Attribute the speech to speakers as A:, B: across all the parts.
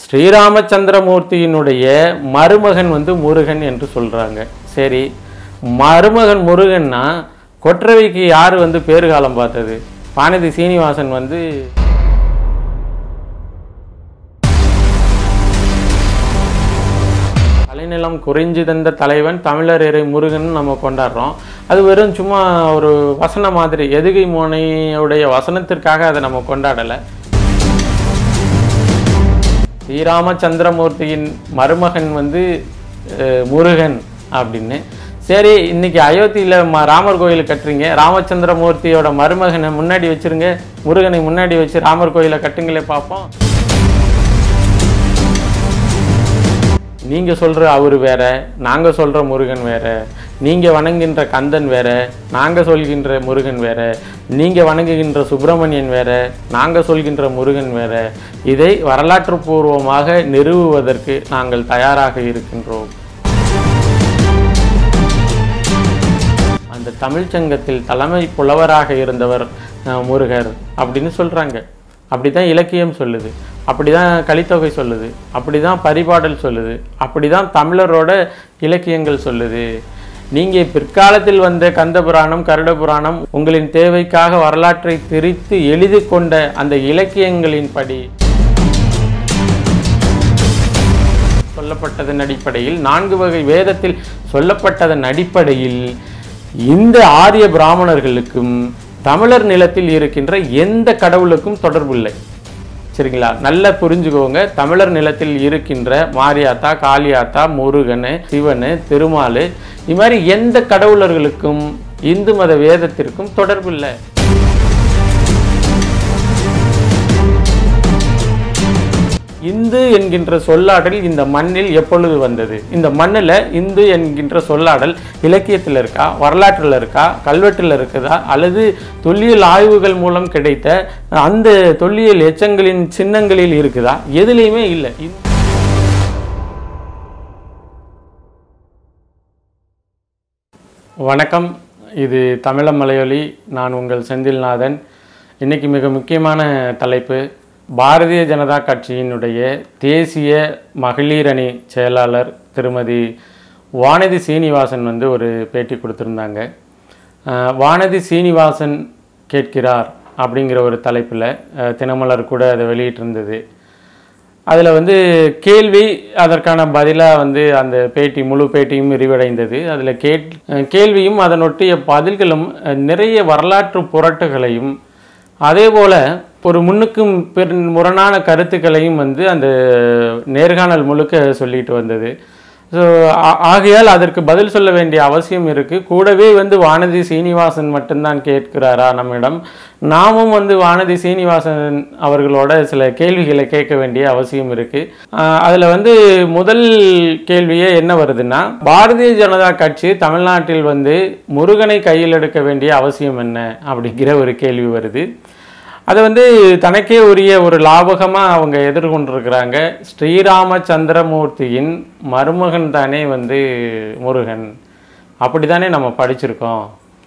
A: ஸ்ரீராமச்சந்திரமூர்த்தியினுடைய மருமகன் வந்து முருகன் என்று சொல்றாங்க சரி மருமகன் முருகன்னா கொற்றவைக்கு யார் வந்து பேறுகாலம் பார்த்தது வானதி சீனிவாசன் வந்து தலைநிலம் குறிஞ்சி தந்த தலைவன் தமிழர் இறை முருகன் நம்ம கொண்டாடுறோம் அது வெறும் சும்மா ஒரு வசனம் மாதிரி எதுகை மோனையுடைய வசனத்திற்காக அதை நம்ம கொண்டாடலை ஸ்ரீராமச்சந்திரமூர்த்தியின் மருமகன் வந்து அஹ், முருகன் அப்படின்னு சரி இன்னைக்கு அயோத்தியில் ம ராமர் கோயில் கட்டுறீங்க ராமச்சந்திரமூர்த்தியோட மருமகனை முன்னாடி வச்சிருங்க முருகனை முன்னாடி வச்சு ராமர் கோயிலை கட்டுங்களே பார்ப்போம் நீங்க சொல்ற அவரு வேற நாங்க சொல்ற முருகன் வேற நீங்க வணங்குகின்ற கந்தன் வேற நாங்க சொல்கின்ற முருகன் வேற நீங்க வணங்குகின்ற சுப்பிரமணியன் வேற நாங்க சொல்கின்ற முருகன் வேற இதை வரலாற்று பூர்வமாக நிறுவுவதற்கு நாங்கள் தயாராக இருக்கின்றோம் அந்த தமிழ்ச்சங்கத்தில் தலைமை புலவராக இருந்தவர் அஹ், முருகர் அப்படின்னு சொல்றாங்க அப்படிதான் இலக்கியம் சொல்லுது அப்படிதான் கலித்தொகை சொல்லுது அப்படிதான் பரிபாடல் சொல்லுது அப்படிதான் தமிழரோட இலக்கியங்கள் சொல்லுது நீங்க பிற்காலத்தில் வந்த கந்த புராணம் கருட புராணம் உங்களின் தேவைக்காக வரலாற்றை திரித்து எழுதி கொண்ட அந்த இலக்கியங்களின்படி சொல்லப்பட்டதன் அடிப்படையில் நான்கு வகை வேதத்தில் சொல்லப்பட்டதன் அடிப்படையில் இந்த ஆரிய பிராமணர்களுக்கும் தமிழர் நிலத்தில் இருக்கின்ற எந்த கடவுளுக்கும் தொடர்பு இல்லை சரிங்களா நல்லா புரிஞ்சுக்கோங்க தமிழர் நிலத்தில் இருக்கின்ற மாரியாத்தா காளியாத்தா முருகன் சிவன் திருமால் இது மாதிரி எந்த கடவுளர்களுக்கும் இந்து மத வேதத்திற்கும் தொடர்பு இல்லை இந்து என்கின்ற சொல்லாடல் இந்த மண்ணில் எப்பொழுது வந்தது இந்த மண்ணில் இந்து என்கின்ற சொல்லாடல் இலக்கியத்தில் இருக்கா வரலாற்றில் இருக்கா கல்வெட்டில் இருக்குதா அல்லது தொல்லியல் ஆய்வுகள் மூலம் கிடைத்த அந்த தொல்லியல் எச்சங்களின் சின்னங்களில் இருக்குதா எதுலேயுமே இல்லை இந்த- வணக்கம் இது தமிழ மலையொலி நான் உங்கள் செந்தில்நாதன் இன்னைக்கு மிக முக்கியமான தலைப்பு பாரதிய ஜனதா கட்சியினுடைய தேசிய மகளிர் அணி செயலாளர் திருமதி வானதி சீனிவாசன் வந்து ஒரு பேட்டி கொடுத்துருந்தாங்க அஹ், வானதி சீனிவாசன் கேட்கிறார் அப்படிங்கிற ஒரு தலைப்பில் தினமலர் கூட அதை வெளியிட்டிருந்தது அதில் வந்து கேள்வி அதற்கான பதிலாக வந்து அந்த பேட்டி முழு பேட்டியும் விரிவடைந்தது அதில் கேட் கேள்வியும் அதனொட்டிய பதில்களும் அஹ், நிறைய வரலாற்று புரட்டுகளையும் அதே போல் ஒரு முன்னுக்கும் பிற முரணான கருத்துக்களையும் வந்து அந்த நேர்காணல் முழுக்க சொல்லிட்டு வந்தது ஸோ ஆகையால் அதற்கு பதில் சொல்ல வேண்டிய அவசியம் இருக்குது கூடவே வந்து வானதி சீனிவாசன் மட்டும்தான் கேட்கிறாரா நம்மிடம் நாமும் வந்து வானதி சீனிவாசன் அவர்களோட சில கேள்விகளை கேட்க வேண்டிய அவசியம் இருக்குது அதில் வந்து முதல் கேள்வியே என்ன வருதுன்னா பாரதிய ஜனதா கட்சி தமிழ்நாட்டில் வந்து முருகனை கையில் எடுக்க வேண்டிய அவசியம் என்ன அப்படிங்கிற ஒரு கேள்வி வருது அதை வந்து தனக்கே உரிய ஒரு லாபகமாக அவங்க எதிர்கொண்டிருக்கிறாங்க ஸ்ரீராமச்சந்திரமூர்த்தியின் மருமகன் தானே வந்து முருகன் அப்படி தானே நம்ம படிச்சிருக்கோம்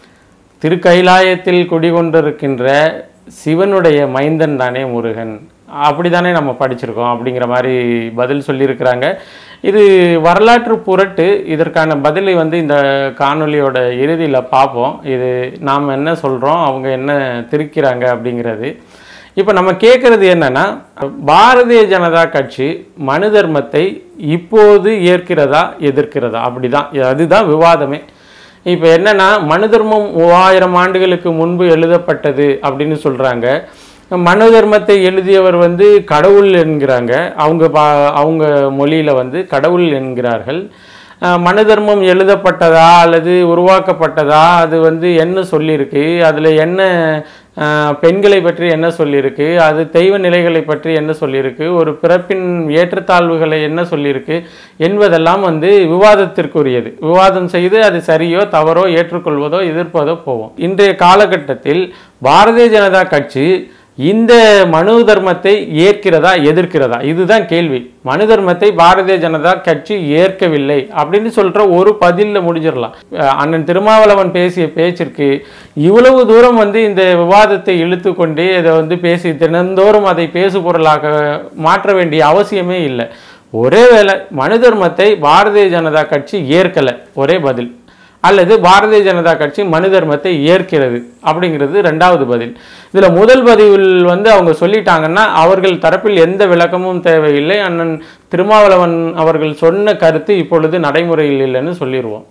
A: திருக்கைலாயத்தில் குடிகொண்டிருக்கின்ற சிவனுடைய மைந்தன் தானே முருகன் அப்படிதானே நம்ம படிச்சிருக்கோம் அப்படிங்கிற மாதிரி பதில் சொல்லியிருக்கிறாங்க இது வரலாற்று புரட்டு இதற்கான பதிலை வந்து இந்த காணொளியோட இறுதியில் பார்ப்போம் இது நாம் என்ன சொல்கிறோம் அவங்க என்ன திரிக்கிறாங்க அப்படிங்கிறது இப்போ நம்ம கேட்குறது என்னன்னா பாரதிய ஜனதா கட்சி மனு தர்மத்தை இப்போது ஏற்கிறதா எதிர்க்கிறதா அப்படிதான் அதுதான் விவாதமே இப்போ என்னன்னா மனு தர்மம் மூவாயிரம் ஆண்டுகளுக்கு முன்பு எழுதப்பட்டது அப்படின்னு சொல்றாங்க மனு தர்மத்தை எழுதியவர் வந்து கடவுள் என்கிறாங்க அவங்க பா அவங்க மொழியில வந்து கடவுள் என்கிறார்கள் அஹ் மனு தர்மம் எழுதப்பட்டதா அல்லது உருவாக்கப்பட்டதா அது வந்து என்ன சொல்லியிருக்கு அதில் என்ன அஹ், பெண்களை பற்றி என்ன சொல்லியிருக்கு அது தெய்வ நிலைகளை பற்றி என்ன சொல்லியிருக்கு ஒரு பிறப்பின் ஏற்றத்தாழ்வுகளை என்ன சொல்லியிருக்கு என்பதெல்லாம் வந்து விவாதத்திற்குரியது விவாதம் செய்து அது சரியோ தவறோ ஏற்றுக்கொள்வதோ எதிர்ப்பதோ போவோம் இன்றைய காலகட்டத்தில் பாரதிய ஜனதா கட்சி இந்த மனு தர்மத்தை ஏற்கிறதா எதிர்க்கிறதா இதுதான் கேள்வி மனு தர்மத்தை பாரதிய ஜனதா கட்சி ஏற்கவில்லை அப்படின்னு சொல்ற ஒரு பதில்ல முடிஞ்சிடலாம் அஹ் அண்ணன் திருமாவளவன் பேசிய பேச்சிற்கு இவ்வளவு தூரம் வந்து இந்த விவாதத்தை இழுத்து கொண்டு இதை வந்து பேசி தினந்தோறும் அதை பேசு பொருளாக மாற்ற வேண்டிய அவசியமே இல்லை ஒரே வேளை மனு தர்மத்தை பாரதிய ஜனதா கட்சி ஏற்கலை ஒரே பதில் அல்லது பாரதிய ஜனதா கட்சி மனு தர்மத்தை ஏற்கிறது அப்படிங்கிறது ரெண்டாவது பதில் இதில் முதல் பதிவில் வந்து அவங்க சொல்லிட்டாங்கன்னா அவர்கள் தரப்பில் எந்த விளக்கமும் தேவையில்லை அண்ணன் திருமாவளவன் அவர்கள் சொன்ன கருத்து இப்பொழுது நடைமுறையில் இல்லைன்னு சொல்லிடுவோம்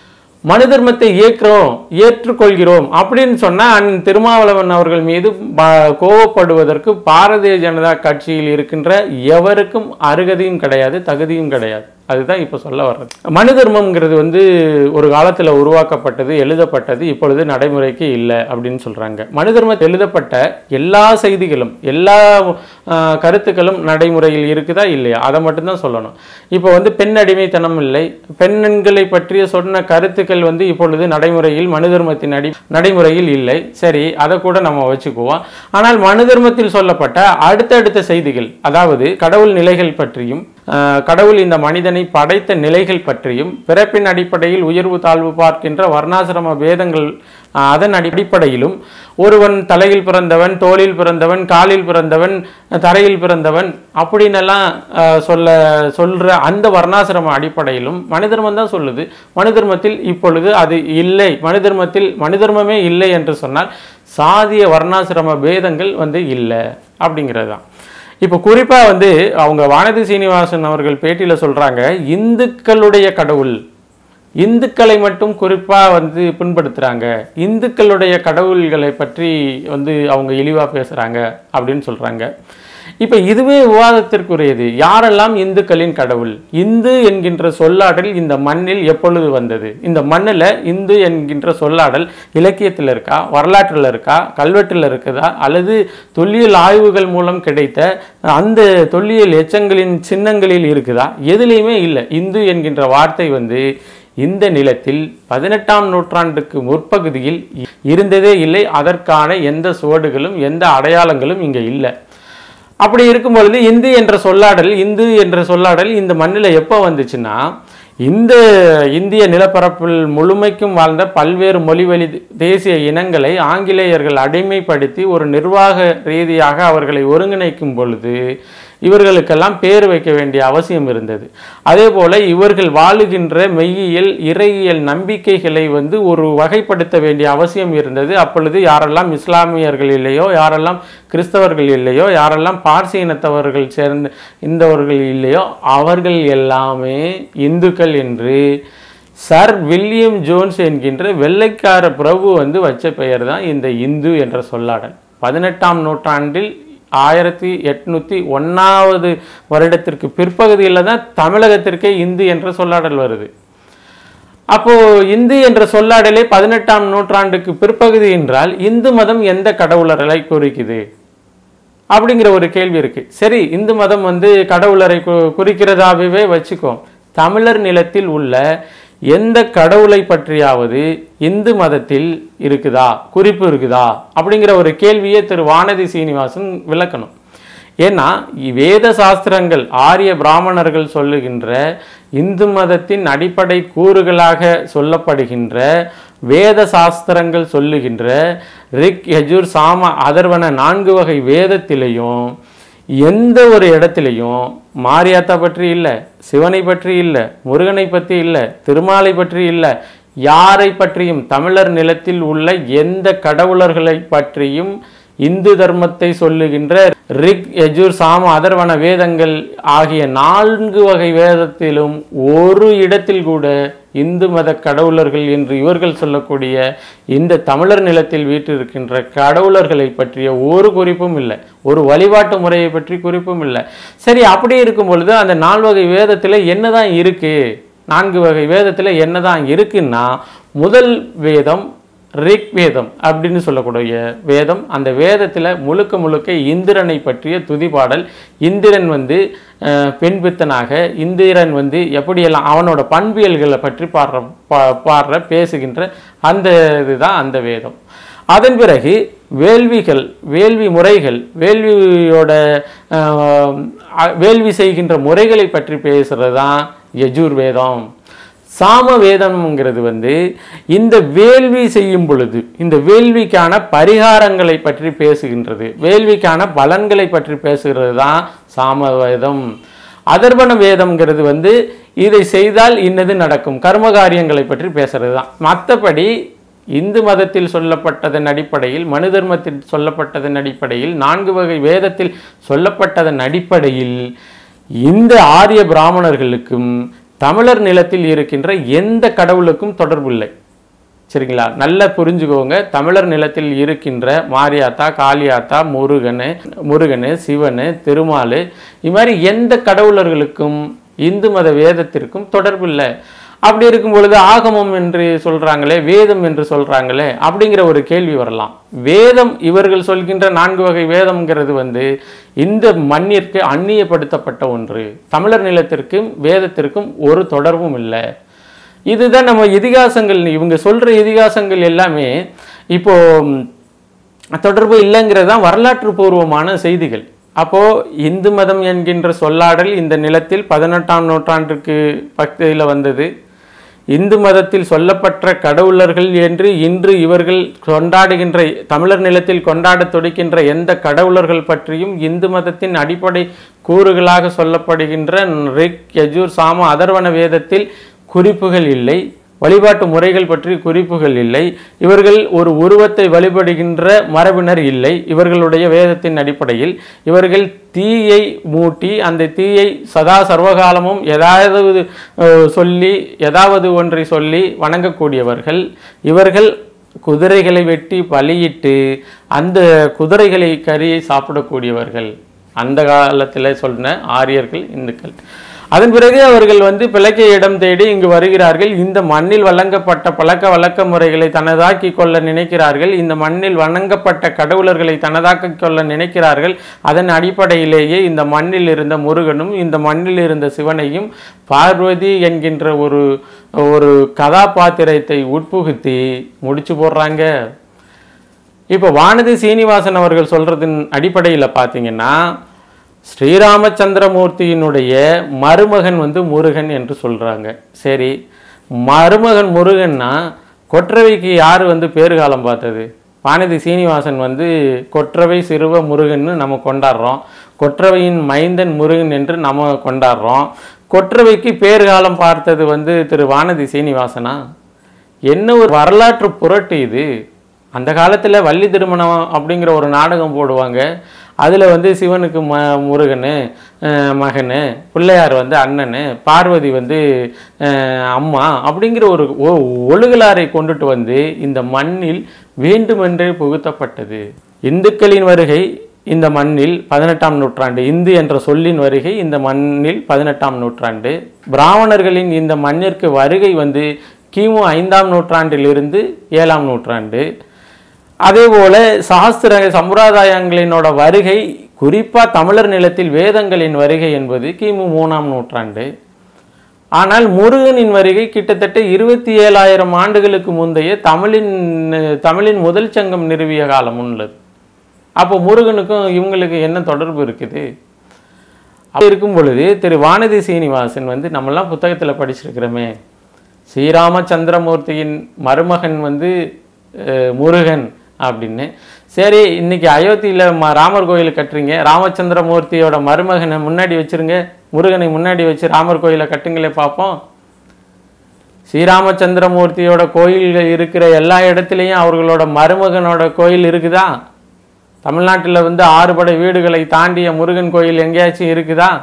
A: மனு தர்மத்தை ஏற்கிறோம் ஏற்றுக்கொள்கிறோம் அப்படின்னு சொன்னா அண்ணன் திருமாவளவன் அவர்கள் மீது ப- கோவப்படுவதற்கு பாரதிய ஜனதா கட்சியில் இருக்கின்ற எவருக்கும் அருகதையும் கிடையாது தகுதியும் கிடையாது அதுதான் இப்போ சொல்ல வர்றது மனு தர்மம்ங்கிறது வந்து ஒரு காலத்தில் உருவாக்கப்பட்டது எழுதப்பட்டது இப்பொழுது நடைமுறைக்கு இல்லை அப்படின்னு சொல்றாங்க மனு தர்மத்தில் எழுதப்பட்ட எல்லா செய்திகளும் எல்லா ஆஹ், கருத்துக்களும் நடைமுறையில் இருக்குதா இல்லையா அதை மட்டும்தான் சொல்லணும் இப்போ வந்து பெண் அடிமைத்தனம் இல்லை பெண்களை பற்றிய சொன்ன கருத்துக்கள் வந்து இப்பொழுது நடைமுறையில் மனு தர்மத்தின் அடி நடைமுறையில் இல்லை சரி அதை கூட நம்ம வச்சுக்குவோம் ஆனால் மனு தர்மத்தில் சொல்லப்பட்ட அடுத்தடுத்த செய்திகள் அதாவது கடவுள் நிலைகள் பற்றியும் ஆஹ், கடவுள் இந்த மனிதனை படைத்த நிலைகள் பற்றியும் பிறப்பின் அடிப்படையில் உயர்வு தாழ்வு பார்க்கின்ற வர்ணாசிரம பேதங்கள் ஆஹ், அதன் அடிப்படையிலும் ஒருவன் தலையில் பிறந்தவன் தோளில் பிறந்தவன் காலில் பிறந்தவன் தரையில் பிறந்தவன் அப்படின்னெல்லாம் ஆஹ், சொல்ல சொல்ற அந்த வர்ணாசிரம அடிப்படையிலும் மனு தர்மம் தான் சொல்லுது மனு தர்மத்தில் இப்பொழுது அது இல்லை மனு தர்மத்தில் மனு தர்மமே இல்லை என்று சொன்னால் சாதிய வர்ணாசிரம பேதங்கள் வந்து இல்லை அப்படிங்கிறது தான் இப்போ குறிப்பாக வந்து அவங்க வானதி சீனிவாசன் அவர்கள் பேட்டியில் சொல்கிறாங்க இந்துக்களுடைய கடவுள் இந்துக்களை மட்டும் குறிப்பாக வந்து பின்படுத்துகிறாங்க இந்துக்களுடைய கடவுள்களை பற்றி வந்து அவங்க இழிவாக பேசுகிறாங்க அப்படின்னு சொல்கிறாங்க இப்போ இதுவே விவாதத்திற்குரியது யாரெல்லாம் இந்துக்களின் கடவுள் இந்து என்கின்ற சொல்லாடல் இந்த மண்ணில் எப்பொழுது வந்தது இந்த மண்ணில் இந்து என்கின்ற சொல்லாடல் இலக்கியத்தில் இருக்கா வரலாற்றில் இருக்கா கல்வெட்டில் இருக்குதா அல்லது தொல்லியல் ஆய்வுகள் மூலம் கிடைத்த அந்த தொல்லியல் எச்சங்களின் சின்னங்களில் இருக்குதா எதுலேயுமே இல்லை இந்து என்கின்ற வார்த்தை வந்து இந்த நிலத்தில் பதினெட்டாம் நூற்றாண்டுக்கு முற்பகுதியில் இருந்ததே இல்லை அதற்கான எந்த சுவடுகளும் எந்த அடையாளங்களும் இங்கே இல்லை அப்படி இருக்கும் பொழுது இந்து என்ற சொல்லாடல் இந்து என்ற சொல்லாடல் இந்த மண்ணில் எப்போ வந்துச்சுன்னா இந்த இந்திய நிலப்பரப்பில் முழுமைக்கும் வாழ்ந்த பல்வேறு மொழிவழி தேசிய இனங்களை ஆங்கிலேயர்கள் அடிமைப்படுத்தி ஒரு நிர்வாக ரீதியாக அவர்களை ஒருங்கிணைக்கும் பொழுது இவர்களுக்கெல்லாம் பேர் வைக்க வேண்டிய அவசியம் இருந்தது அதே போல இவர்கள் வாழுகின்ற மெய்யியல் இறையியல் நம்பிக்கைகளை வந்து ஒரு வகைப்படுத்த வேண்டிய அவசியம் இருந்தது அப்பொழுது யாரெல்லாம் இஸ்லாமியர்கள் இல்லையோ யாரெல்லாம் கிறிஸ்தவர்கள் இல்லையோ யாரெல்லாம் பார்சி இனத்தவர்கள் சேர்ந்த இந்தவர்கள் இல்லையோ அவர்கள் எல்லாமே இந்துக்கள் என்று சர் வில்லியம் ஜோன்ஸ் என்கின்ற வெள்ளைக்கார பிரபு வந்து வச்ச பெயர் தான் இந்த இந்து என்ற சொல்லாடல் பதினெட்டாம் நூற்றாண்டில் ஆயிரத்தி எட்நூத்தி ஒன்னாவது வருடத்திற்கு பிற்பகுதியில் தான் தமிழகத்திற்கே இந்து என்ற சொல்லாடல் வருது அப்போ இந்து என்ற சொல்லாடலே பதினெட்டாம் நூற்றாண்டுக்கு பிற்பகுதி என்றால் இந்து மதம் எந்த கடவுளர்களை குறிக்குது அப்படிங்கிற ஒரு கேள்வி இருக்கு சரி இந்து மதம் வந்து கடவுளரை கு- குறிக்கிறதாகவே வச்சுக்கோ தமிழர் நிலத்தில் உள்ள எந்த கடவுளை பற்றியாவது இந்து மதத்தில் இருக்குதா குறிப்பு இருக்குதா அப்படிங்கிற ஒரு கேள்வியை திரு வானதி சீனிவாசன் விளக்கணும் ஏன்னா வேத சாஸ்திரங்கள் ஆரிய பிராமணர்கள் சொல்லுகின்ற இந்து மதத்தின் அடிப்படை கூறுகளாக சொல்லப்படுகின்ற வேத சாஸ்திரங்கள் சொல்லுகின்ற ரிக் யஜுர் சாம அதர்வன நான்கு வகை வேதத்திலையும் எந்த ஒரு இடத்துலையும் மாரியாத்தா பற்றி இல்லை சிவனை பற்றி இல்லை முருகனை பற்றி இல்லை திருமாலை பற்றி இல்லை யாரை பற்றியும் தமிழர் நிலத்தில் உள்ள எந்த கடவுளர்களை பற்றியும் இந்து தர்மத்தை சொல்லுகின்ற ரிக் யஜுர் சாம அதர்வன வேதங்கள் ஆகிய நான்கு வகை வேதத்திலும் ஒரு இடத்தில் கூட இந்து மத கடவுளர்கள் என்று இவர்கள் சொல்லக்கூடிய இந்த தமிழர் நிலத்தில் வீற்றிருக்கின்ற கடவுளர்களை பற்றிய ஒரு குறிப்பும் இல்லை ஒரு வழிபாட்டு முறையை பற்றி குறிப்பும் இல்லை சரி அப்படி இருக்கும் பொழுது அந்த நால்வகை வேதத்தில் என்னதான் இருக்கு நான்கு வகை வேதத்தில் என்னதான் இருக்குன்னா முதல் வேதம் ரிக் வேதம் அப்படின்னு சொல்லக்கூடிய வேதம் அந்த வேதத்தில் முழுக்க முழுக்க இந்திரனை பற்றிய துதிபாடல் இந்திரன் வந்து அஹ், பெண் பித்தனாக இந்திரன் வந்து எப்படியெல்லாம் அவனோட பண்பியல்களை பற்றி பாடுற பா- பாடுற பேசுகின்ற அந்த இதுதான் அந்த வேதம் அதன் பிறகு வேள்விகள் வேள்வி முறைகள் வேள்வியோட ஆஹ், அ- வேள்வி செய்கின்ற முறைகளை பற்றி பேசுறது தான் யஜுர்வேதம் சாம வேதம்ங்கிறது வந்து இந்த வேள்வி செய்யும் பொழுது இந்த வேள்விக்கான பரிகாரங்களை பற்றி பேசுகின்றது வேள்விக்கான பலன்களை பற்றி பேசுகிறது தான் சாம வேதம் அதர்வண வேதம்ங்கிறது வந்து இதை செய்தால் இன்னது நடக்கும் கர்ம காரியங்களை பற்றி பேசுறது தான் மற்றபடி இந்து மதத்தில் சொல்லப்பட்டதன் அடிப்படையில் மனு தர்மத்தில் சொல்லப்பட்டதன் அடிப்படையில் நான்கு வகை வேதத்தில் சொல்லப்பட்டதன் அடிப்படையில் இந்த ஆரிய பிராமணர்களுக்கும் தமிழர் நிலத்தில் இருக்கின்ற எந்த கடவுளுக்கும் தொடர்பில்லை சரிங்களா நல்லா புரிஞ்சுக்கோங்க தமிழர் நிலத்தில் இருக்கின்ற மாரியாத்தா காளியாத்தா முருகனு முருகனு சிவனு திருமாலு இது மாதிரி எந்த கடவுளர்களுக்கும் இந்து மத வேதத்திற்கும் தொடர்பில்லை அப்படி இருக்கும் பொழுது ஆகமம் என்று சொல்றாங்களே வேதம் என்று சொல்றாங்களே அப்படிங்கிற ஒரு கேள்வி வரலாம் வேதம் இவர்கள் சொல்கின்ற நான்கு வகை வேதம்ங்கிறது வந்து இந்த மண்ணிற்கு அந்நியப்படுத்தப்பட்ட ஒன்று தமிழர் நிலத்திற்கும் வேதத்திற்கும் ஒரு தொடர்பும் இல்லை இதுதான் நம்ம இதிகாசங்கள் இவங்க சொல்ற இதிகாசங்கள் எல்லாமே இப்போ ம், தொடர்பு இல்லைங்கிறது தான் வரலாற்று பூர்வமான செய்திகள் அப்போ இந்து மதம் என்கின்ற சொல்லாடல் இந்த நிலத்தில் பதினெட்டாம் நூற்றாண்டுக்கு பக்தியில் வந்தது இந்து மதத்தில் சொல்லப்பட்ட கடவுளர்கள் என்று இன்று இவர்கள் கொண்டாடுகின்ற தமிழர் நிலத்தில் கொண்டாடத் துடிக்கின்ற எந்த கடவுளர்கள் பற்றியும் இந்து மதத்தின் அடிப்படை கூறுகளாக சொல்லப்படுகின்ற ரிக் யஜூர் சாம அதர்வண வேதத்தில் குறிப்புகள் இல்லை வழிபாட்டு முறைகள் பற்றி குறிப்புகள் இல்லை இவர்கள் ஒரு உருவத்தை வழிபடுகின்ற மரபினர் இல்லை இவர்களுடைய வேதத்தின் அடிப்படையில் இவர்கள் தீயை மூட்டி அந்த தீயை சதா சர்வகாலமும் ஏதாவது அஹ், சொல்லி ஏதாவது ஒன்றை சொல்லி வணங்கக்கூடியவர்கள் இவர்கள் குதிரைகளை வெட்டி பலியிட்டு அந்த குதிரைகளை கறியை சாப்பிடக்கூடியவர்கள் அந்த காலத்தில் சொன்ன ஆரியர்கள் இந்துக்கள் அதன் பிறகு அவர்கள் வந்து பிழைக்க இடம் தேடி இங்கு வருகிறார்கள் இந்த மண்ணில் வழங்கப்பட்ட பழக்க வழக்க முறைகளை தனதாக்கி கொள்ள நினைக்கிறார்கள் இந்த மண்ணில் வணங்கப்பட்ட கடவுளர்களை தனதாக்கிக் கொள்ள நினைக்கிறார்கள் அதன் அடிப்படையிலேயே இந்த மண்ணில் இருந்த முருகனும் இந்த மண்ணில் இருந்த சிவனையும் பார்வதி என்கின்ற ஒரு ஒரு கதாபாத்திரத்தை உட்புகுத்தி முடிச்சு போடுறாங்க இப்போ வானதி சீனிவாசன் அவர்கள் சொல்றதின் அடிப்படையில் பார்த்தீங்கன்னா ஸ்ரீராமச்சந்திரமூர்த்தியினுடைய மருமகன் வந்து முருகன் என்று சொல்றாங்க சரி மருமகன் முருகன்னா கொற்றவைக்கு யார் வந்து பேறுகாலம் பார்த்தது வானதி சீனிவாசன் வந்து கொற்றவை சிறுவ முருகன்னு நம்ம கொண்டாடுறோம் கொற்றவையின் மைந்தன் முருகன் என்று நம்ம கொண்டாடுறோம் கொற்றவைக்கு பேறுகாலம் பார்த்தது வந்து திரு வானதி சீனிவாசனா என்ன ஒரு வரலாற்று புரட்டு இது அந்த காலத்தில் வள்ளி திருமணம் அப்படிங்கிற ஒரு நாடகம் போடுவாங்க அதில் வந்து சிவனுக்கு ம முருகனு அஹ், மகனு பிள்ளையார் வந்து அண்ணனு பார்வதி வந்து அஹ், அம்மா அப்படிங்கிற ஒரு ஒ- ஒழுகலாரை கொண்டுட்டு வந்து இந்த மண்ணில் வேண்டுமென்றே புகுத்தப்பட்டது இந்துக்களின் வருகை இந்த மண்ணில் பதினெட்டாம் நூற்றாண்டு இந்து என்ற சொல்லின் வருகை இந்த மண்ணில் பதினெட்டாம் நூற்றாண்டு பிராமணர்களின் இந்த மண்ணிற்கு வருகை வந்து கிமு ஐந்தாம் நூற்றாண்டிலிருந்து ஏழாம் நூற்றாண்டு அதே போல சாஸ்திர சம்பிரதாயங்களினோட வருகை குறிப்பா தமிழர் நிலத்தில் வேதங்களின் வருகை என்பது கிமு மூணாம் நூற்றாண்டு ஆனால் முருகனின் வருகை கிட்டத்தட்ட இருபத்தி ஏழாயிரம் ஆண்டுகளுக்கு முந்தைய தமிழின் தமிழின் முதல் சங்கம் நிறுவிய காலம் உள்ளது அப்போ முருகனுக்கும் இவங்களுக்கு என்ன தொடர்பு இருக்குது அப்படி இருக்கும் பொழுது திரு வானதி சீனிவாசன் வந்து நம்மெல்லாம் புத்தகத்தில் படிச்சிருக்கிறோமே ஸ்ரீராமச்சந்திரமூர்த்தியின் மருமகன் வந்து அஹ், முருகன் அப்படின்னு சரி இன்னைக்கு அயோத்தியில் ம ராமர் கோயில் கட்டுறீங்க ராமச்சந்திரமூர்த்தியோட மருமகனை முன்னாடி வச்சிருங்க முருகனை முன்னாடி வச்சு ராமர் கோயிலை கட்டுங்களே பார்ப்போம் ஸ்ரீராமச்சந்திரமூர்த்தியோட கோயில் இருக்கிற எல்லா இடத்துலையும் அவர்களோட மருமகனோட கோயில் இருக்குதா தமிழ்நாட்டில் வந்து ஆறுபடை வீடுகளை தாண்டிய முருகன் கோயில் எங்கேயாச்சும் இருக்குதா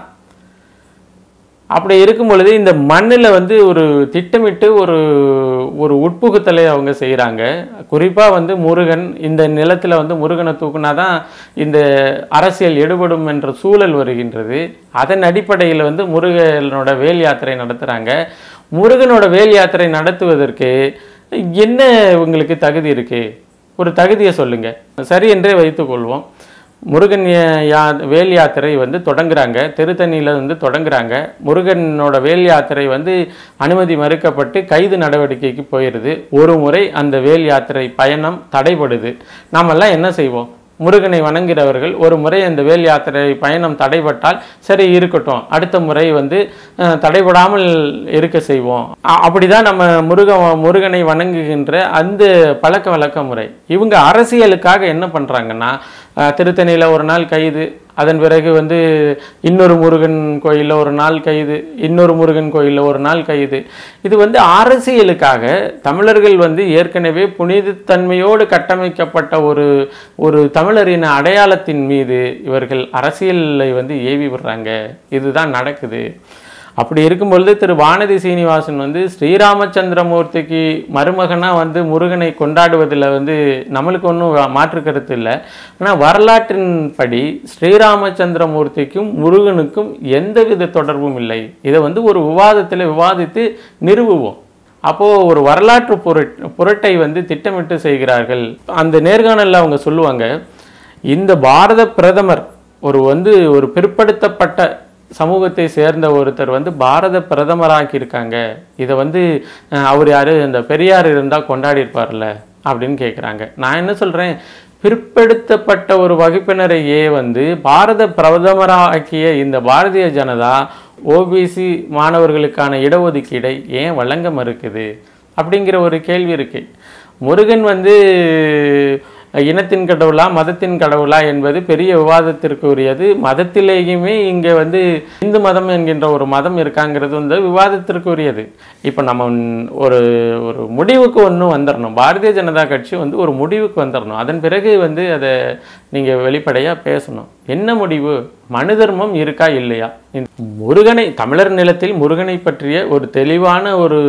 A: அப்படி இருக்கும் பொழுது இந்த மண்ணில் வந்து ஒரு திட்டமிட்டு ஒரு ஒரு உட்புகுத்தலை அவங்க செய்கிறாங்க குறிப்பாக வந்து முருகன் இந்த நிலத்தில் வந்து முருகனை தூக்குனா தான் இந்த அரசியல் எடுபடும் என்ற சூழல் வருகின்றது அதன் அடிப்படையில் வந்து முருகனோட வேல் யாத்திரை நடத்துகிறாங்க முருகனோட வேல் யாத்திரை நடத்துவதற்கு என்ன உங்களுக்கு தகுதி இருக்குது ஒரு தகுதியை சொல்லுங்க சரி என்றே வைத்துக்கொள்வோம் முருகன் யா- யா வேல் யாத்திரை வந்து தொடங்குறாங்க திருத்தணியில் வந்து தொடங்குறாங்க முருகனோட வேல் யாத்திரை வந்து அனுமதி மறுக்கப்பட்டு கைது நடவடிக்கைக்கு போயிடுது ஒரு முறை அந்த வேல் யாத்திரை பயணம் தடைபடுது நாமெல்லாம் என்ன செய்வோம் முருகனை வணங்குகிறவர்கள் ஒரு முறை அந்த வேல் யாத்திரை பயணம் தடைபட்டால் சரி இருக்கட்டும் அடுத்த முறை வந்து அஹ், தடைபடாமல் இருக்க செய்வோம் அ- அப்படிதான் நம்ம முருக முருகனை வணங்குகின்ற அந்த பழக்க வழக்க முறை இவங்க அரசியலுக்காக என்ன பண்றாங்கன்னா அஹ், திருத்தணியில ஒரு நாள் கைது அதன் பிறகு வந்து இன்னொரு முருகன் கோயிலில் ஒரு நாள் கைது இன்னொரு முருகன் கோயிலில் ஒரு நாள் கைது இது வந்து அரசியலுக்காக தமிழர்கள் வந்து ஏற்கனவே புனிதத்தன்மையோடு கட்டமைக்கப்பட்ட ஒரு ஒரு தமிழரின் அடையாளத்தின் மீது இவர்கள் அரசியலை வந்து ஏவி விடுறாங்க இதுதான் நடக்குது அப்படி இருக்கும் பொழுது திரு வானதி சீனிவாசன் வந்து ஸ்ரீராமச்சந்திரமூர்த்திக்கு மருமகனா வந்து முருகனை கொண்டாடுவதில் வந்து நம்மளுக்கு ஒன்றும் மாற்று கருத்து இல்லை ஆனால் வரலாற்றின்படி ஸ்ரீராமச்சந்திரமூர்த்திக்கும் முருகனுக்கும் எந்தவித தொடர்பும் இல்லை இதை வந்து ஒரு விவாதத்தில் விவாதித்து நிறுவுவோம் அப்போ ஒரு வரலாற்று புரட் புரட்டை வந்து திட்டமிட்டு செய்கிறார்கள் அந்த நேர்காணல்ல அவங்க சொல்லுவாங்க இந்த பாரத பிரதமர் ஒரு வந்து ஒரு பிற்படுத்தப்பட்ட சமூகத்தை சேர்ந்த ஒருத்தர் வந்து பாரத பிரதமராக்கியிருக்காங்க இதை வந்து அஹ், அவர் யாரு இந்த பெரியார் இருந்தால் கொண்டாடி இருப்பார்ல அப்படின்னு கேட்குறாங்க நான் என்ன சொல்றேன் பிற்படுத்தப்பட்ட ஒரு வகுப்பினரையே வந்து பாரத பிரதமராக்கிய இந்த பாரதிய ஜனதா ஓபிசி மாணவர்களுக்கான இடஒதுக்கீடை ஏன் வழங்க மறுக்குது அப்படிங்கிற ஒரு கேள்வி இருக்கு முருகன் வந்து இனத்தின் கடவுளா மதத்தின் கடவுளா என்பது பெரிய விவாதத்திற்கு உரியது மதத்திலேயுமே இங்கே வந்து இந்து மதம் என்கின்ற ஒரு மதம் இருக்காங்கிறது வந்து விவாதத்திற்கு உரியது இப்போ நம்ம ஒரு ஒரு முடிவுக்கு ஒன்றும் வந்துடணும் பாரதிய ஜனதா கட்சி வந்து ஒரு முடிவுக்கு வந்துடணும் அதன் பிறகு வந்து அதை நீங்கள் வெளிப்படையாக பேசணும் என்ன முடிவு மனு தர்மம் இருக்கா இல்லையா இந்த முருகனை தமிழர் நிலத்தில் முருகனை பற்றிய ஒரு தெளிவான ஒரு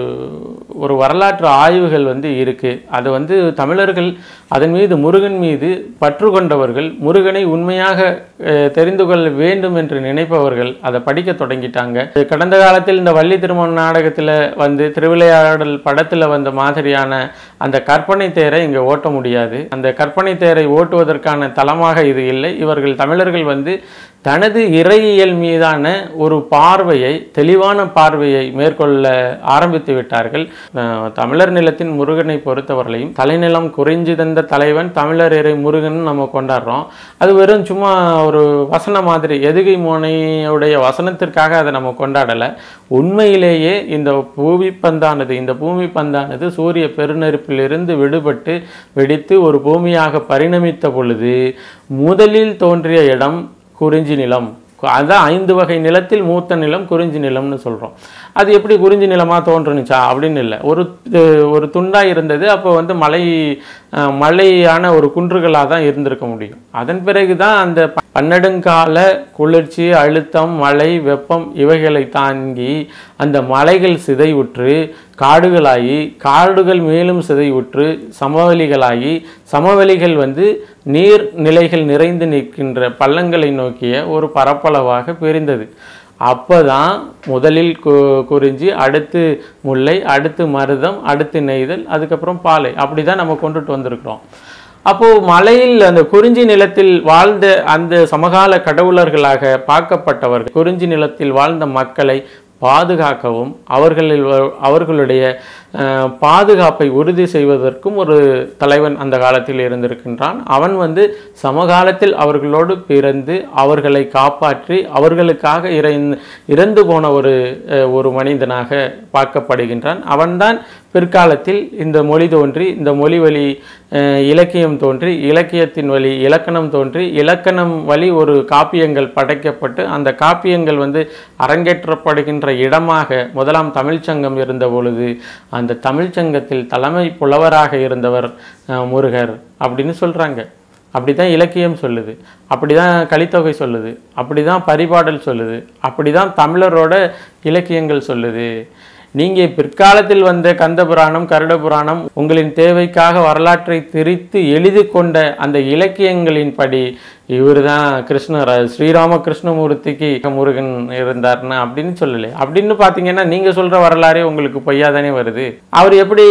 A: ஒரு வரலாற்று ஆய்வுகள் வந்து இருக்கு அது வந்து தமிழர்கள் அதன் மீது முருகன் மீது பற்று கொண்டவர்கள் முருகனை உண்மையாக அஹ், தெரிந்து கொள்ள வேண்டும் என்று நினைப்பவர்கள் அதை படிக்க தொடங்கிட்டாங்க கடந்த காலத்தில் இந்த வள்ளி திருமண நாடகத்தில் வந்து திருவிளையாடல் படத்தில் வந்த மாதிரியான அந்த கற்பனை தேரை இங்கே ஓட்ட முடியாது அந்த கற்பனை தேரை ஓட்டுவதற்கான தளமாக இது இல்லை இவர்கள் தமிழர்கள் வந்து தனது இறையியல் மீதான ஒரு பார்வையை தெளிவான பார்வையை மேற்கொள்ள ஆரம்பித்து விட்டார்கள் அஹ் தமிழர் நிலத்தின் முருகனை பொறுத்தவரையிலையும் தலைநிலம் குறிஞ்சி தந்த தலைவன் தமிழர் இறை முருகன் நம்ம கொண்டாடுறோம் அது வெறும் சும்மா ஒரு வசனம் மாதிரி எதுகை மோனையுடைய வசனத்திற்காக அதை நம்ம கொண்டாடலை உண்மையிலேயே இந்த பூமி பந்தானது இந்த பூமி பந்தானது சூரிய பெருநெருப்பிலிருந்து விடுபட்டு வெடித்து ஒரு பூமியாக பரிணமித்த பொழுது முதலில் தோன்றிய இடம் குறிஞ்சி நிலம் அதான் ஐந்து வகை நிலத்தில் மூத்த நிலம் குறிஞ்சி நிலம்னு சொல்கிறோம் அது எப்படி குறிஞ்சி நிலமாக தோன்றுனுச்சா அப்படின்னு இல்லை ஒரு து- ஒரு துண்டாக இருந்தது அப்போ வந்து மலை அஹ், மலையான ஒரு குன்றுகளாக தான் இருந்திருக்க முடியும் அதன் பிறகு தான் அந்த ப- பன்னெடுங்கால குளிர்ச்சி அழுத்தம் மழை வெப்பம் இவைகளை தாங்கி அந்த மலைகள் சிதைவுற்று காடுகளாகி காடுகள் மேலும் சிதைவுற்று சமவெளிகளாகி சமவெளிகள் வந்து நீர் நிலைகள் நிறைந்து நிற்கின்ற பள்ளங்களை நோக்கிய ஒரு பரப்பளவாக பிரிந்தது அப்பதான் முதலில் கு குறிஞ்சி அடுத்து முல்லை அடுத்து மருதம் அடுத்து நெய்தல் அதுக்கப்புறம் பாலை அப்படி தான் நம்ம கொண்டுட்டு வந்திருக்கிறோம் அப்போ மலையில் அந்த குறிஞ்சி நிலத்தில் வாழ்ந்த அந்த சமகால கடவுளர்களாக பார்க்கப்பட்டவர்கள் குறிஞ்சி நிலத்தில் வாழ்ந்த மக்களை பாதுகாக்கவும் அவர்களில் வ- அவர்களுடைய அஹ், பாதுகாப்பை உறுதி செய்வதற்கும் ஒரு தலைவன் அந்த காலத்தில் இருந்திருக்கின்றான் அவன் வந்து சமகாலத்தில் அவர்களோடு பிறந்து அவர்களை காப்பாற்றி அவர்களுக்காக இறைந்து இறந்து போன ஒரு அஹ், ஒரு மனிதனாக பார்க்கப்படுகின்றான் அவன்தான் பிற்காலத்தில் இந்த மொழி தோன்றி இந்த மொழி வழி அஹ், இலக்கியம் தோன்றி இலக்கியத்தின் வழி இலக்கணம் தோன்றி இலக்கணம் வழி ஒரு காப்பியங்கள் படைக்கப்பட்டு அந்த காப்பியங்கள் வந்து அரங்கேற்றப்படுகின்ற இடமாக முதலாம் தமிழ்ச்சங்கம் இருந்த பொழுது அந்த தமிழ்ச்சங்கத்தில் தலைமை புலவராக இருந்தவர் அஹ், முருகர் அப்படின்னு சொல்றாங்க அப்படிதான் இலக்கியம் சொல்லுது அப்படிதான் கலித்தொகை சொல்லுது அப்படிதான் பரிபாடல் சொல்லுது அப்படிதான் தமிழரோட இலக்கியங்கள் சொல்லுது நீங்க பிற்காலத்தில் வந்த கந்த புராணம் கருட புராணம் உங்களின் தேவைக்காக வரலாற்றை திரித்து எழுதி கொண்ட அந்த இலக்கியங்களின்படி இவர் தான் கிருஷ்ணர் ஸ்ரீராம கிருஷ்ணமூர்த்திக்கு முருகன் இருந்தார்னா அப்படின்னு சொல்லலை அப்படின்னு பார்த்தீங்கன்னா நீங்க சொல்ற வரலாறே உங்களுக்கு பொய்யா தானே வருது அவர் எப்படி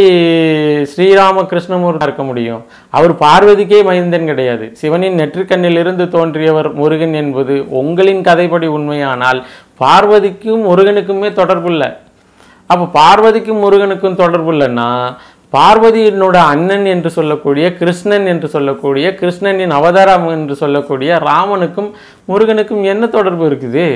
A: ஸ்ரீராம கிருஷ்ணமூர்த்தி இருக்க முடியும் அவர் பார்வதிக்கே மைந்தன் கிடையாது சிவனின் நெற்றிக்கண்ணில் இருந்து தோன்றியவர் முருகன் என்பது உங்களின் கதைப்படி உண்மையானால் பார்வதிக்கும் முருகனுக்குமே தொடர்பு இல்லை அப்போ பார்வதிக்கும் முருகனுக்கும் தொடர்பு இல்லைன்னா பார்வதியினோட அண்ணன் என்று சொல்லக்கூடிய கிருஷ்ணன் என்று சொல்லக்கூடிய கிருஷ்ணனின் அவதாரம் என்று சொல்லக்கூடிய ராமனுக்கும் முருகனுக்கும் என்ன தொடர்பு இருக்குது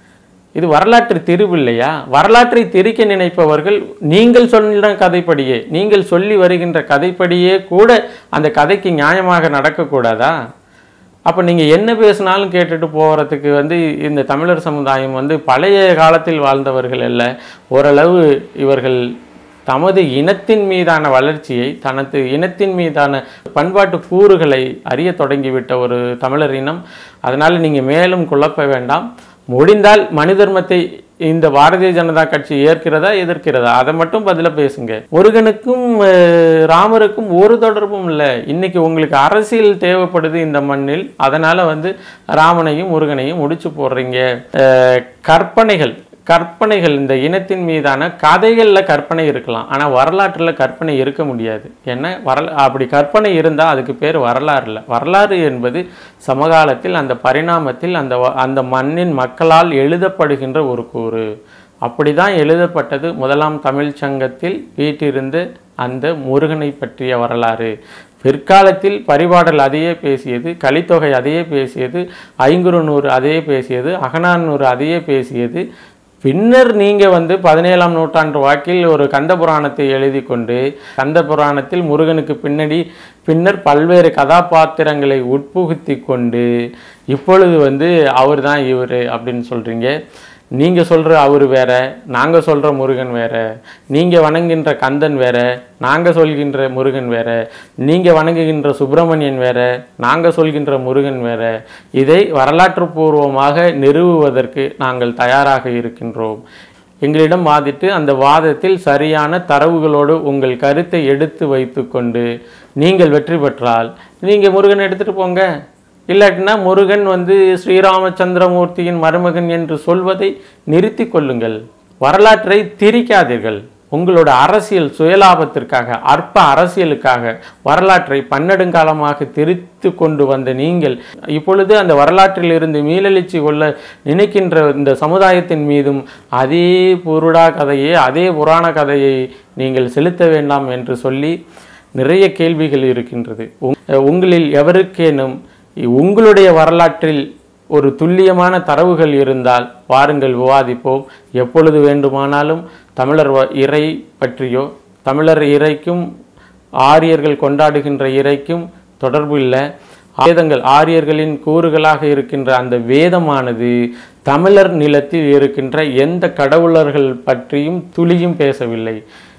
A: இது வரலாற்று திரிவு இல்லையா வரலாற்றை திரிக்க நினைப்பவர்கள் நீங்கள் சொன்ன கதைப்படியே நீங்கள் சொல்லி வருகின்ற கதைப்படியே கூட அந்த கதைக்கு நியாயமாக நடக்கக்கூடாதா அப்போ நீங்கள் என்ன பேசினாலும் கேட்டுட்டு போகிறதுக்கு வந்து இந்த தமிழர் சமுதாயம் வந்து பழைய காலத்தில் வாழ்ந்தவர்கள் அல்ல ஓரளவு இவர்கள் தமது இனத்தின் மீதான வளர்ச்சியை தனது இனத்தின் மீதான பண்பாட்டு கூறுகளை அறிய தொடங்கிவிட்ட ஒரு தமிழர் இனம் அதனால் நீங்கள் மேலும் குழப்ப வேண்டாம் முடிந்தால் மனு தர்மத்தை இந்த பாரதிய ஜனதா கட்சி ஏற்கிறதா எதிர்க்கிறதா அதை மட்டும் பதில பேசுங்க முருகனுக்கும் அஹ், ராமருக்கும் ஒரு தொடர்பும் இல்லை இன்னைக்கு உங்களுக்கு அரசியல் தேவைப்படுது இந்த மண்ணில் அதனால வந்து ராமனையும் முருகனையும் முடிச்சு போடுறீங்க அஹ், கற்பனைகள் கற்பனைகள் இந்த இனத்தின் மீதான கதைகளில் கற்பனை இருக்கலாம் ஆனால் வரலாற்றில் கற்பனை இருக்க முடியாது ஏன்னா வரல அப்படி கற்பனை இருந்தால் அதுக்கு பேர் வரலாறு இல்லை வரலாறு என்பது சமகாலத்தில் அந்த பரிணாமத்தில் அந்த வ- அந்த மண்ணின் மக்களால் எழுதப்படுகின்ற ஒரு கூறு அப்படிதான் எழுதப்பட்டது முதலாம் தமிழ்ச் சங்கத்தில் வீட்டிருந்து அந்த முருகனை பற்றிய வரலாறு பிற்காலத்தில் பரிபாடல் அதையே பேசியது கலித்தொகை அதையே பேசியது ஐங்குறுநூறு அதையே பேசியது அகநானூறு அதையே பேசியது பின்னர் நீங்க வந்து பதினேழாம் நூற்றாண்டு வாக்கில் ஒரு கந்த புராணத்தை எழுதி கொண்டு கந்த புராணத்தில் முருகனுக்கு பின்னாடி பின்னர் பல்வேறு கதாபாத்திரங்களை உட்புகுத்தி கொண்டு இப்பொழுது வந்து அவர் தான் இவர் அப்படின்னு சொல்றீங்க நீங்க சொல்ற அவர் வேற நாங்க சொல்ற முருகன் வேற நீங்க வணங்குகின்ற கந்தன் வேற நாங்க சொல்கின்ற முருகன் வேற நீங்க வணங்குகின்ற சுப்பிரமணியன் வேற நாங்க சொல்கின்ற முருகன் வேற இதை வரலாற்று பூர்வமாக நிறுவுவதற்கு நாங்கள் தயாராக இருக்கின்றோம் எங்களிடம் வாதிட்டு அந்த வாதத்தில் சரியான தரவுகளோடு உங்கள் கருத்தை எடுத்து வைத்துக்கொண்டு நீங்கள் வெற்றி பெற்றால் நீங்க முருகன் எடுத்துட்டு போங்க இல்லாட்டினா முருகன் வந்து ஸ்ரீராமச்சந்திரமூர்த்தியின் மருமகன் என்று சொல்வதை நிறுத்தி கொள்ளுங்கள் வரலாற்றை திரிக்காதீர்கள் உங்களோட அரசியல் சுயலாபத்திற்காக அற்ப அரசியலுக்காக வரலாற்றை பன்னெடுங்காலமாக திரித்து கொண்டு வந்த நீங்கள் இப்பொழுது அந்த வரலாற்றில் இருந்து மீளெழுச்சி கொள்ள நினைக்கின்ற இந்த சமுதாயத்தின் மீதும் அதே புருடா கதையை அதே புராண கதையை நீங்கள் செலுத்த வேண்டாம் என்று சொல்லி நிறைய கேள்விகள் இருக்கின்றது உங்- உங்களில் எவருக்கேனும் உங்களுடைய வரலாற்றில் ஒரு துல்லியமான தரவுகள் இருந்தால் வாருங்கள் விவாதிப்போம் எப்பொழுது வேண்டுமானாலும் தமிழர் வ- இறை பற்றியோ தமிழர் இறைக்கும் ஆரியர்கள் கொண்டாடுகின்ற இறைக்கும் தொடர்பு இல்லை வேதங்கள் ஆரியர்களின் கூறுகளாக இருக்கின்ற அந்த வேதமானது தமிழர் நிலத்தில் இருக்கின்ற எந்த கடவுளர்கள் பற்றியும் துளியும் பேசவில்லை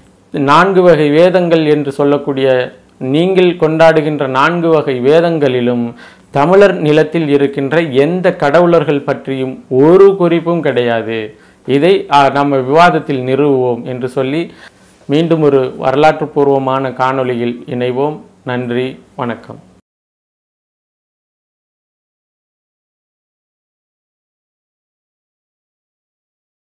A: நான்கு வகை வேதங்கள் என்று சொல்லக்கூடிய நீங்கள் கொண்டாடுகின்ற நான்கு வகை வேதங்களிலும் தமிழர் நிலத்தில் இருக்கின்ற எந்த கடவுளர்கள் பற்றியும் ஒரு குறிப்பும் கிடையாது இதை ஆ, நம்ம விவாதத்தில் நிறுவுவோம் என்று சொல்லி மீண்டும் ஒரு வரலாற்று பூர்வமான காணொளியில் இணைவோம் நன்றி வணக்கம்